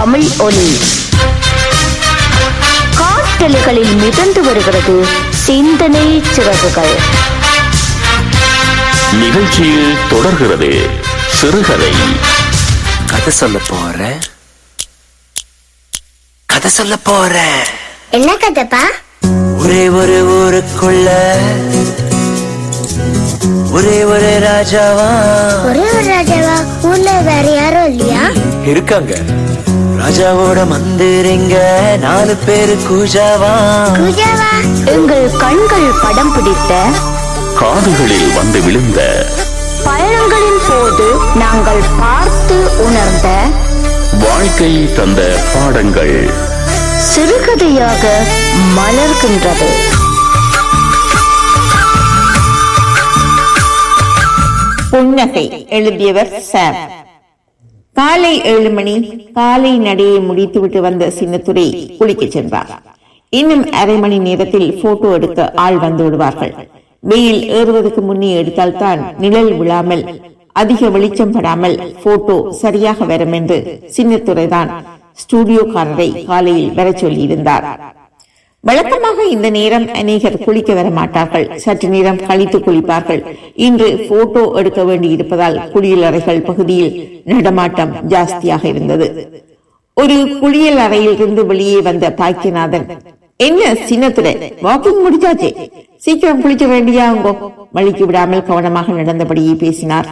தமிழ் ஒலி காற்றலைகளில் மிதந்து வருகிறது சிந்தனை சிறகுகள் நிகழ்ச்சியில் தொடர்கிறது சிறுகதை கதை சொல்ல போறேன் கதை சொல்ல போறேன் என்ன கதைப்பா ஒரே ஒரு ஊருக்குள்ள ஒரே ஒரு ராஜாவா ஒரே ஒரு ராஜாவா ஊர்ல வேற யாரும் இல்லையா இருக்காங்க ராஜாவோட மந்திரிங்க நாலு பேரு கூஜாவா பூஜாவா எங்கள் கண்கள் படம் பிடித்த காதுகளில் வந்து விழுந்த பயணங்களின் போது நாங்கள் பார்த்து உணர்ந்த வாழ்க்கை தந்த பாடங்கள் சிறுகதையாக மலர்கின்றது புன்னகை எழுதியவர் சாம் காலை ஏழு மணி காலை நடையை முடித்துவிட்டு வந்த சின்னத்துரை குளிக்கச் சென்றார் இன்னும் அரை மணி நேரத்தில் போட்டோ எடுக்க ஆள் வந்து விடுவார்கள் வெயில் ஏறுவதற்கு முன்னே எடுத்தால்தான் நிழல் விழாமல் அதிக வெளிச்சம் படாமல் போட்டோ சரியாக வரும் என்று சின்னத்துரைதான் ஸ்டுடியோக்காரரை காலையில் வரச் சொல்லியிருந்தார் வழக்கமாக இந்த நேரம் அநேகர் குளிக்க வர மாட்டார்கள் சற்று நேரம் கழித்து குளிப்பார்கள் இன்று போட்டோ எடுக்க வேண்டியிருப்பதால் குளியலறைகள் பகுதியில் நடமாட்டம் ஜாஸ்தியாக இருந்தது ஒரு குளியல் அறையில் இருந்து வெளியே வந்த பாக்கியநாதன் என்ன சின்னத்துறை வாக்கிங் முடிச்சாச்சு சீக்கிரம் குளிக்க வேண்டியாங்கோ வழிக்கு விடாமல் கவனமாக நடந்தபடியே பேசினார்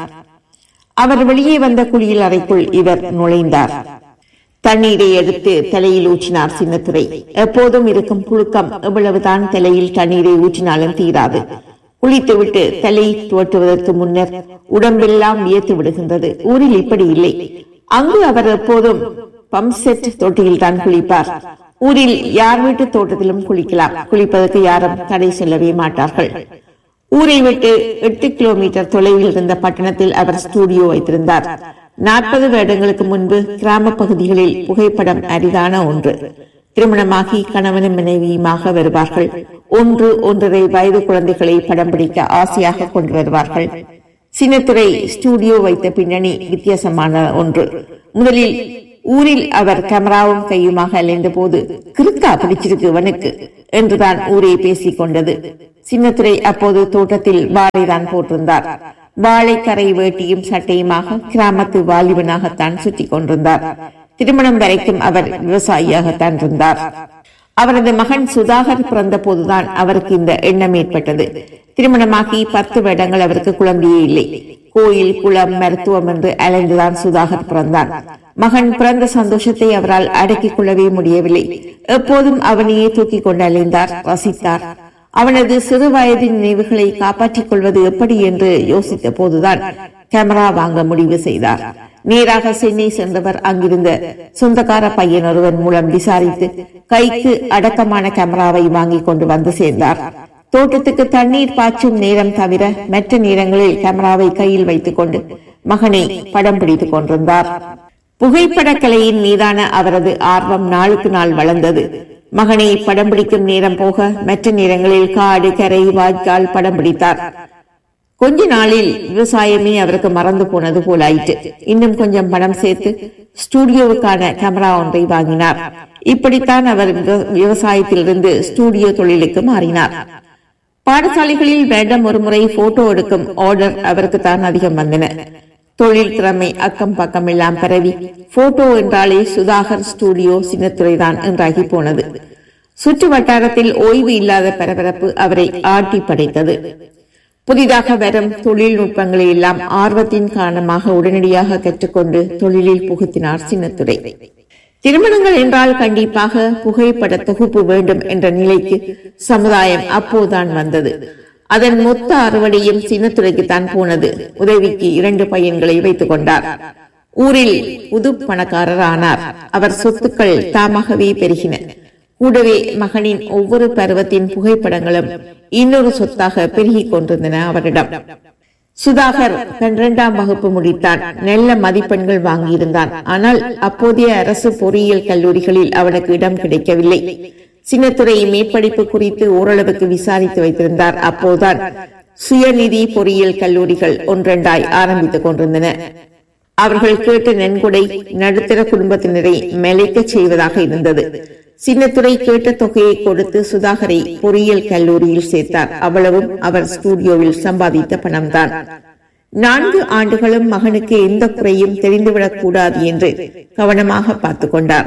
அவர் வெளியே வந்த குளியல் அறைக்குள் இவர் நுழைந்தார் தண்ணீரை எடுத்து தலையில் ஊற்றினார் சின்னத்துரை எப்போதும் இருக்கும் புழுக்கம் எவ்வளவுதான் தலையில் தண்ணீரை ஊற்றினாலும் தீராது குளித்துவிட்டு தலை துவட்டுவதற்கு முன்னர் உடம்பெல்லாம் வியத்து விடுகின்றது ஊரில் இப்படி இல்லை அங்கு அவர் எப்போதும் பம்ப் செட் தொட்டியில் தான் குளிப்பார் ஊரில் யார் வீட்டு தோட்டத்திலும் குளிக்கலாம் குளிப்பதற்கு யாரும் தடை சொல்லவே மாட்டார்கள் ஊரை விட்டு எட்டு கிலோமீட்டர் தொலைவில் இருந்த பட்டணத்தில் அவர் ஸ்டுடியோ வைத்திருந்தார் நாற்பது வருடங்களுக்கு முன்பு கிராம பகுதிகளில் புகைப்படம் அரிதான ஒன்று திருமணமாகி கணவனும் மனைவியுமாக வருவார்கள் ஒன்று ஒன்றரை வயது குழந்தைகளை படம் பிடிக்க ஆசையாக கொண்டு வருவார்கள் சின்னத்துறை ஸ்டுடியோ வைத்த பின்னணி வித்தியாசமான ஒன்று முதலில் ஊரில் அவர் கேமராவும் கையுமாக அலைந்த போது கிறுக்கா பிடிச்சிருக்கு இவனுக்கு என்றுதான் ஊரே பேசிக் கொண்டது சின்னத்துறை அப்போது தோட்டத்தில் வாழைதான் போட்டிருந்தார் வாழைக்கரை வேட்டியும் சட்டையுமாக கிராமத்து வாலிபனாகத்தான் சுற்றி கொண்டிருந்தார் திருமணம் வரைக்கும் அவர் விவசாயியாகத்தான் இருந்தார் அவரது மகன் சுதாகர் பிறந்த போதுதான் அவருக்கு இந்த எண்ணம் ஏற்பட்டது திருமணமாகி பத்து வருடங்கள் அவருக்கு குழந்தையே இல்லை கோயில் குளம் மருத்துவம் என்று அலைந்துதான் சுதாகர் பிறந்தான் மகன் பிறந்த சந்தோஷத்தை அவரால் அடக்கிக் கொள்ளவே முடியவில்லை எப்போதும் அவனையே தூக்கிக் கொண்டு அலைந்தார் ரசித்தார் அவனது சிறு வயதின் நினைவுகளை காப்பாற்றிக் கொள்வது எப்படி என்று யோசித்த போதுதான் கேமரா வாங்க முடிவு செய்தார் நேராக சென்னை சென்றவர் அங்கிருந்த சொந்தக்கார பையன் ஒருவன் மூலம் விசாரித்து கைக்கு அடக்கமான கேமராவை வாங்கி கொண்டு வந்து சேர்ந்தார் தோட்டத்துக்கு தண்ணீர் பாய்ச்சும் நேரம் தவிர மற்ற நேரங்களில் கேமராவை கையில் வைத்துக் கொண்டு மகனை படம் பிடித்துக் கொண்டிருந்தார் புகைப்படக் கலையின் மீதான அவரது ஆர்வம் நாளுக்கு நாள் வளர்ந்தது மகனை படம் பிடிக்கும் நேரம் போக மற்ற நேரங்களில் காடு கரை வாய்க்கால் படம் பிடித்தார் கொஞ்ச நாளில் விவசாயமே அவருக்கு மறந்து போனது போல் ஆயிற்று இன்னும் கொஞ்சம் பணம் சேர்த்து ஸ்டுடியோவுக்கான கேமரா ஒன்றை வாங்கினார் இப்படித்தான் அவர் விவ- விவசாயத்திலிருந்து ஸ்டுடியோ தொழிலுக்கு மாறினார் பாடசாலைகளில் வேடம் ஒரு முறை போட்டோ எடுக்கும் ஆர்டர் அவருக்கு தான் அதிகம் வந்தன தொழில் திறமை அக்கம் பக்கம் எல்லாம் பரவி போட்டோ என்றாலே சுதாகர் ஸ்டுடியோ சின்னத்துறைதான் என்றாகி போனது சுற்று வட்டாரத்தில் ஓய்வு இல்லாத பரபரப்பு அவரை ஆட்டி படைத்தது புதிதாக வரும் தொழில்நுட்பங்களை எல்லாம் ஆர்வத்தின் காரணமாக உடனடியாக கற்றுக்கொண்டு தொழிலில் புகுத்தினார் சின்னத்துரை திருமணங்கள் என்றால் கண்டிப்பாக புகைப்பட தொகுப்பு வேண்டும் என்ற நிலைக்கு சமுதாயம் அப்போதுதான் வந்தது அதன் மொத்த அறுவடையும் சின்னத்துறைக்குத்தான் போனது உதவிக்கு இரண்டு பையன்களை வைத்துக் கொண்டார் ஊரில் புது பணக்காரர் ஆனார் அவர் சொத்துக்கள் தாமாகவே பெருகின கூடவே மகனின் ஒவ்வொரு பருவத்தின் புகைப்படங்களும் இன்னொரு சொத்தாக பெருகிக் கொண்டிருந்தன அவரிடம் சுதாகர் பன்னிரண்டாம் வகுப்பு முடித்தான் நல்ல மதிப்பெண்கள் வாங்கியிருந்தான் ஆனால் அப்போதைய அரசு பொறியியல் கல்லூரிகளில் அவனுக்கு இடம் கிடைக்கவில்லை சின்னத்துறை மேற்படிப்பு குறித்து ஓரளவுக்கு விசாரித்து வைத்திருந்தார் அப்போதுதான் சுயநிதி பொறியியல் கல்லூரிகள் ஒன்றெண்டாய் ஆரம்பித்துக் கொண்டிருந்தன அவர்கள் கேட்ட நன்கொடை நடுத்தர குடும்பத்தினரை மெலைக்கச் செய்வதாக இருந்தது சின்னத்துறை கேட்ட தொகையை கொடுத்து சுதாகரை பொறியியல் கல்லூரியில் சேர்த்தார் அவ்வளவும் அவர் ஸ்டூடியோவில் சம்பாதித்த பணம்தான் நான்கு ஆண்டுகளும் மகனுக்கு எந்த குறையும் தெரிந்துவிடக் கூடாது என்று கவனமாக பார்த்துக் கொண்டார்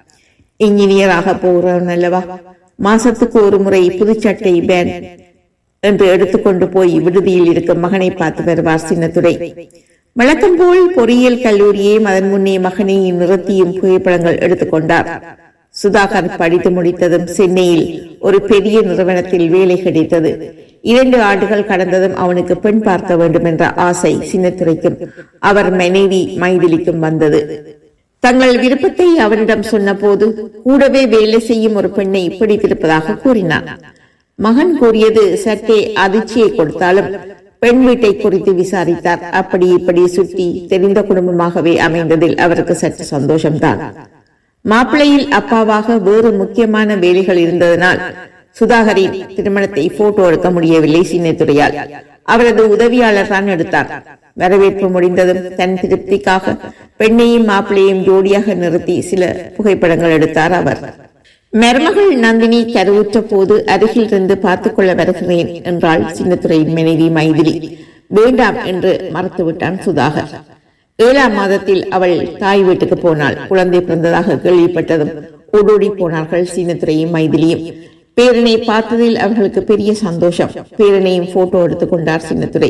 இன்ஜினியராக போகிறவன் அல்லவா மாசத்துக்கு ஒரு முறை புதுச்சட்டை பேன் என்று எடுத்துக்கொண்டு போய் விடுதியில் இருக்கும் மகனை பார்த்து வருவார் சின்னத்துறை வழக்கம் போல் பொறியியல் கல்லூரியையும் அதன் முன்னே மகனையும் நிறுத்தியும் புகைப்படங்கள் எடுத்துக்கொண்டார் சுதாகர் படித்து முடித்ததும் சென்னையில் ஒரு பெரிய நிறுவனத்தில் வேலை கிடைத்தது இரண்டு ஆண்டுகள் கடந்ததும் அவனுக்கு பெண் பார்க்க வேண்டும் என்ற ஆசை சின்னத்துறைக்கும் அவர் மனைவி மைதிலிக்கும் வந்தது தங்கள் விருப்பத்தை அவரிடம் சொன்னபோது கூடவே வேலை செய்யும் ஒரு பெண்ணை பிடித்திருப்பதாக கூறினார் மகன் கூறியது சற்றே அதிர்ச்சியை கொடுத்தாலும் பெண் வீட்டை குறித்து விசாரித்தார் அப்படி இப்படி சுற்றி தெரிந்த குடும்பமாகவே அமைந்ததில் அவருக்கு சற்று சந்தோஷம்தான் மாப்பிள்ளையில் அப்பாவாக வேறு முக்கியமான வேலைகள் இருந்ததனால் சுதாகரின் திருமணத்தை போட்டோ எடுக்க முடியவில்லை சின்னத்துறையால் அவரது உதவியாளர் தான் எடுத்தார் வரவேற்பு முடிந்ததும் தன் திருப்திக்காக பெண்ணையும் மாப்பிள்ளையும் ஜோடியாக நிறுத்தி சில புகைப்படங்கள் எடுத்தார் அவர் மருமகள் நந்தினி கருவுற்ற போது அருகில் இருந்து பார்த்துக் கொள்ள வருகிறேன் என்றாள் சின்னத்துறையின் மனைவி மைதிலி வேண்டாம் என்று மறுத்துவிட்டான் சுதாகர் ஏழாம் மாதத்தில் அவள் தாய் வீட்டுக்கு போனாள் குழந்தை பிறந்ததாக கேள்விப்பட்டதும் ஓடோடி போனார்கள் சீனத்துறையும் மைதிலியும் பேரனை பார்த்ததில் அவர்களுக்கு பெரிய சந்தோஷம் பேரனையும் போட்டோ எடுத்துக் கொண்டார் சின்னத்துறை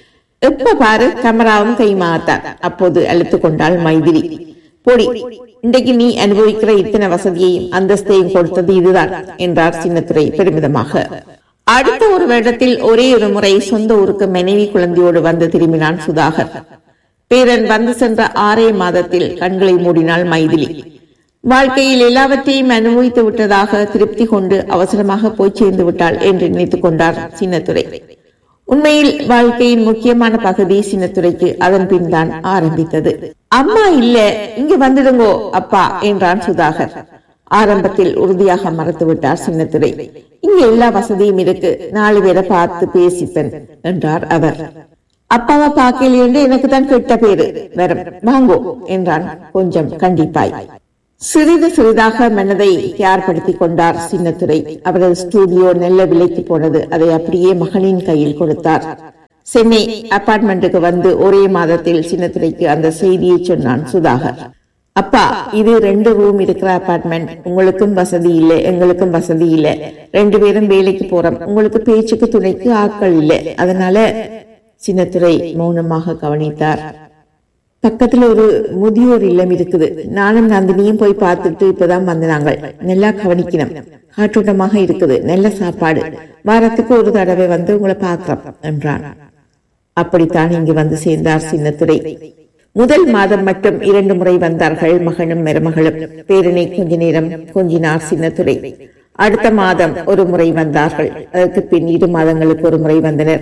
எப்ப பாரு கமராவும் கைமாத்தார் அப்போது அழுத்துக் கொண்டாள் மைதிலி பொடி இன்றைக்கு நீ அனுபவிக்கிற இத்தனை வசதியையும் அந்தஸ்தையும் கொடுத்தது இதுதான் என்றார் சின்னத்துறை பெருமிதமாக அடுத்த ஒரு வருடத்தில் ஒரே ஒரு முறை சொந்த ஊருக்கு மனைவி குழந்தையோடு வந்து திரும்பினான் சுதாகர் பேரன் வந்து சென்ற ஆறே மாதத்தில் கண்களை மூடினாள் மைதிலி வாழ்க்கையில் எல்லாவற்றையும் அனுபவித்து விட்டதாக திருப்தி கொண்டு அவசரமாக போய் சேர்ந்து விட்டாள் என்று நினைத்துக் கொண்டார் சின்னத்துறை உண்மையில் வாழ்க்கையின் முக்கியமான பகுதி சின்னத்துறைக்கு அதன் பின் தான் ஆரம்பித்தது அம்மா இல்ல இங்க வந்துடுங்கோ அப்பா என்றான் சுதாகர் ஆரம்பத்தில் உறுதியாக மறுத்து விட்டார் சின்னத்துறை இங்க எல்லா வசதியும் இருக்கு நாலு பேரை பார்த்து பேசிப்பேன் என்றார் அவர் அப்பாவை பார்க்கல என்று எனக்கு தான் கெட்ட பேரு வரும் வாங்கோ என்றான் கொஞ்சம் கண்டிப்பாய் சிறிது சிறிதாக மனதை தயார்படுத்திக் கொண்டார் சின்னத்துறை அவரது ஸ்டூடியோ நல்ல விலைக்கு போனது அதை அப்படியே மகனின் கையில் கொடுத்தார் சென்னை அபார்ட்மெண்ட்டுக்கு வந்து ஒரே மாதத்தில் சின்னத்துறைக்கு அந்த செய்தியை சொன்னான் சுதாகர் அப்பா இது ரெண்டு ரூம் இருக்கிற அபார்ட்மெண்ட் உங்களுக்கும் வசதி இல்லை எங்களுக்கும் வசதி இல்லை ரெண்டு பேரும் வேலைக்கு போறோம் உங்களுக்கு பேச்சுக்கு துணைக்கு ஆட்கள் இல்லை அதனால சின்னத்துறை மௌனமாக கவனித்தார் பக்கத்துல ஒரு முதியோர் இல்லம் இருக்குது நானும் நந்தினியும் போய் பார்த்துட்டு இப்பதான் வந்தாங்க நல்லா கவனிக்கணும் காற்றோட்டமாக இருக்குது நல்ல சாப்பாடு வாரத்துக்கு ஒரு தடவை வந்து உங்களை பார்க்கிறோம் என்றான் அப்படித்தான் இங்கு வந்து சேர்ந்தார் சின்னத்துறை முதல் மாதம் மட்டும் இரண்டு முறை வந்தார்கள் மகனும் மருமகளும் பேரனை கொஞ்ச நேரம் கொஞ்சினார் சின்னத்துறை அடுத்த மாதம் ஒரு முறை வந்தார்கள் அதற்கு பின் இரு மாதங்களுக்கு ஒரு முறை வந்தனர்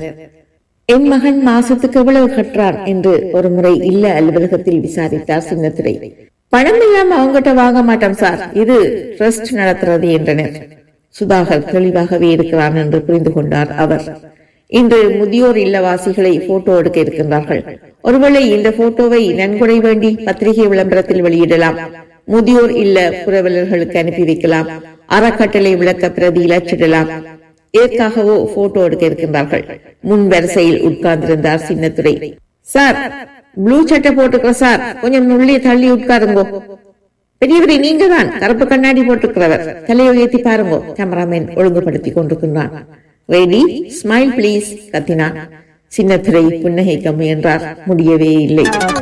என் மகன் மாசத்துக்கு எவ்வளவு கட்டுறார் என்று ஒரு முறை இல்ல அலுவலகத்தில் விசாரித்தார் சின்னத்துறை பணம் இல்லாம அவங்ககிட்ட வாங்க மாட்டோம் சார் இது ட்ரஸ்ட் நடத்துறது என்றனர் சுதாகர் தெளிவாகவே இருக்கிறான் என்று புரிந்து கொண்டார் அவர் இன்று முதியோர் இல்லவாசிகளை போட்டோ எடுக்க இருக்கின்றார்கள் ஒருவேளை இந்த போட்டோவை நன்கொடை வேண்டி பத்திரிகை விளம்பரத்தில் வெளியிடலாம் முதியோர் இல்ல புரவலர்களுக்கு அனுப்பி வைக்கலாம் அறக்கட்டளை விளக்க பிரதியில் அச்சிடலாம் ஏற்காகவோ போட்டோ எடுக்க இருக்கின்றார்கள் முன் வரிசையில் உட்கார்ந்திருந்தார் சின்னத்துறை சார் ப்ளூ சட்டை போட்டுக்கிற சார் கொஞ்சம் நுள்ளி தள்ளி உட்காருங்கோ பெரியவரை நீங்க தான் கருப்பு கண்ணாடி போட்டுக்கிறவர் தலையை உயர்த்தி பாருங்கோ கேமராமேன் ஒழுங்குபடுத்தி கொண்டிருக்கின்றான் ரெடி ஸ்மைல் ப்ளீஸ் கத்தினான் சின்னத்துறை புன்னகைக்க முயன்றார் முடியவே இல்லை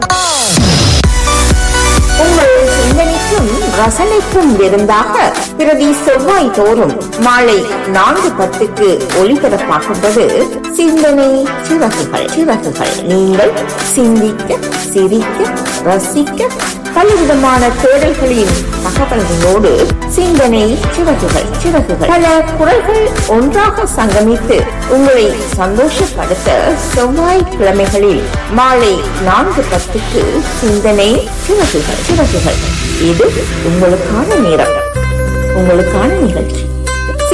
உங்கள் சிந்தனைக்கும் ரசனைக்கும் விருந்தாக பிரதி செவ்வாய் தோறும் மாலை நான்கு பத்துக்கு ஒளிபரப்பாகின்றது சிந்தனை சிறகுகள் சிறகுகள் நீங்கள் சிந்திக்க சிரிக்க ரசிக்க பலவிதமான தேடல்களின் தகவல்களோடு சிந்தனை சிறகுகள் சிறகுகள் பல குரல்கள் ஒன்றாக சங்கமித்து உங்களை சந்தோஷப்படுத்த செவ்வாய்க்கிழமைகளில் மாலை நான்கு பத்துக்கு சிந்தனை சிறகுகள் சிறகுகள் இது உங்களுக்கான நேரம் உங்களுக்கான நிகழ்ச்சி